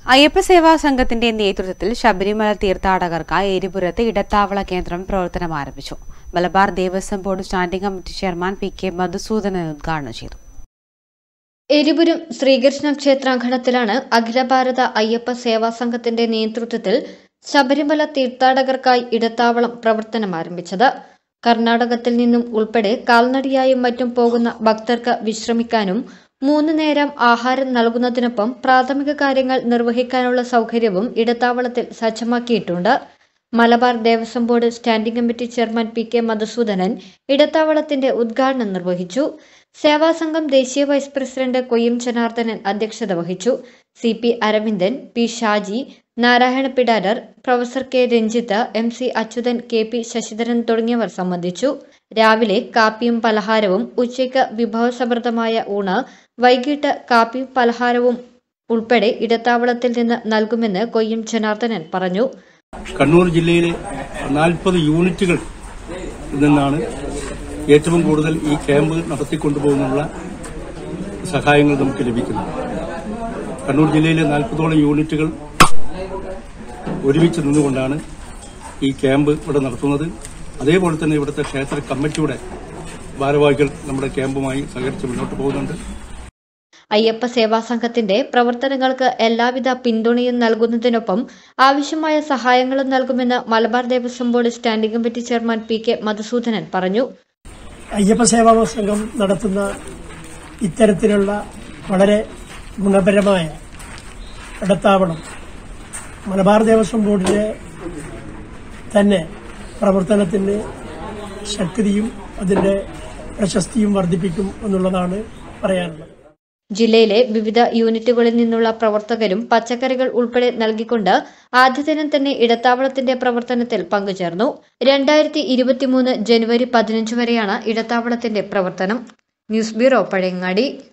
അയ്യപ്പ സേവാ സംഘത്തിന്റെ നേതൃത്വത്തിൽ ശബരിമല തീർത്ഥാടകർക്കായി എരിപുരത്ത് ഇടത്താവള കേന്ദ്രം പ്രവർത്തനം ആരംഭിച്ചു Malabar Devaswom board standing committee chairman P K Madhusoodanan ഉദ്ഘാടനം ചെയ്തു എരിപുരം ശ്രീകൃഷ്ണ ക്ഷേത്രാങ്കണത്തിലാണ് അഖില ഭാരത അയ്യപ്പ സേവാ സംഘത്തിന്റെ നേതൃത്വത്തിൽ ശബരിമല തീർത്ഥാടകർക്കായി ഇടത്താവളം പ്രവർത്തനം ആരംഭിച്ചത് കർണാടകത്തിൽ നിന്നും ഉൾപ്പെടെ കാൽനടയായും മറ്റും പോകുന്ന ഭക്തർക്ക് വിശ്രമിക്കാനും മൂന്ന് നേരം ആഹാരം നൽകുന്നതിനൊപ്പം പ്രാഥമിക കാര്യങ്ങൾ നിർവഹിക്കാനുള്ള സൗകര്യവും ഇടത്താവളത്തിൽ സജ്ജമാക്കിയിട്ടുണ്ട് Malabar Devaswom board standing committee chairman P K Madhusoodanan ഇടത്താവളത്തിന്റെ ഉദ്ഘാടനം നിർവഹിച്ചു സേവാസംഘം ദേശീയ വൈസ് പ്രസിഡന്റ് കൊയ്യം ജനാർദ്ദനൻ അധ്യക്ഷത വഹിച്ചു C P Aravindan P Shaji Narayana Pidarar professor K Ranjith M C Achuthan K P Sasidharan തുടങ്ങിയവർ സംബന്ധിച്ചു രാവിലെ കാപ്പിയും പലഹാരവും ഉച്ചയ്ക്ക് വിഭവസമൃദ്ധമായ ഊണ് വൈകിട്ട് കാപ്പിയും പലഹാരവും ഉൾപ്പെടെ ഇടത്താവളത്തിൽ നിന്ന് നൽകുമെന്ന് കൊയ്യം ജനാർദ്ദനൻ പറഞ്ഞു കണ്ണൂർ ജില്ലയിലെ നാൽപ്പത് യൂണിറ്റുകൾ നിന്നാണ് ഏറ്റവും കൂടുതൽ ഈ ക്യാമ്പ് നടത്തിക്കൊണ്ടുപോകുന്നുള്ള സഹായങ്ങൾ നമുക്ക് ലഭിക്കുന്നത് കണ്ണൂർ ജില്ലയിലെ നാൽപ്പതോളം യൂണിറ്റുകൾ ഒരുമിച്ച് നിന്നുകൊണ്ടാണ് ഈ ക്യാമ്പ് ഇവിടെ നടത്തുന്നത് അതേപോലെ തന്നെ ഇവിടുത്തെ ക്ഷേത്ര കമ്മിറ്റിയുടെ ഭാരവാഹികൾ നമ്മുടെ ക്യാമ്പുമായി സഹകരിച്ച് മുന്നോട്ട് പോകുന്നുണ്ട് അയ്യപ്പ സേവാ സംഘത്തിന്റെ പ്രവർത്തനങ്ങൾക്ക് എല്ലാവിധ പിന്തുണയും നൽകുന്നതിനൊപ്പം ആവശ്യമായ സഹായങ്ങളും നൽകുമെന്ന് Malabar Devaswom board standing committee chairman P K Madhusoodanan പറഞ്ഞു അയ്യപ്പ സേവാ സംഘം നടത്തുന്ന ഇത്തരത്തിലുള്ള വളരെ ഗുണപരമായ ഇടത്താവളം മലബാർ ദേവസ്വം ബോർഡിന്റെ തന്നെ പ്രവർത്തനത്തിന് ശക്തിയും അതിന്റെ പ്രശസ്തിയും വർദ്ധിപ്പിക്കും എന്നുള്ളതാണ് പറയാനുള്ളത് ജില്ലയിലെ വിവിധ യൂണിറ്റുകളിൽ നിന്നുള്ള പ്രവർത്തകരും പച്ചക്കറികൾ ഉൾപ്പെടെ നൽകിക്കൊണ്ട് ആദ്യ ദിനം തന്നെ ഇടത്താവളത്തിന്റെ പ്രവർത്തനത്തിൽ പങ്കുചേർന്നു രണ്ടായിരത്തി ഇരുപത്തിമൂന്ന് ജനുവരി പതിനഞ്ച് വരെയാണ് ഇടത്താവളത്തിന്റെ പ്രവർത്തനം ന്യൂസ് ബ്യൂറോ പഴയങ്ങാടി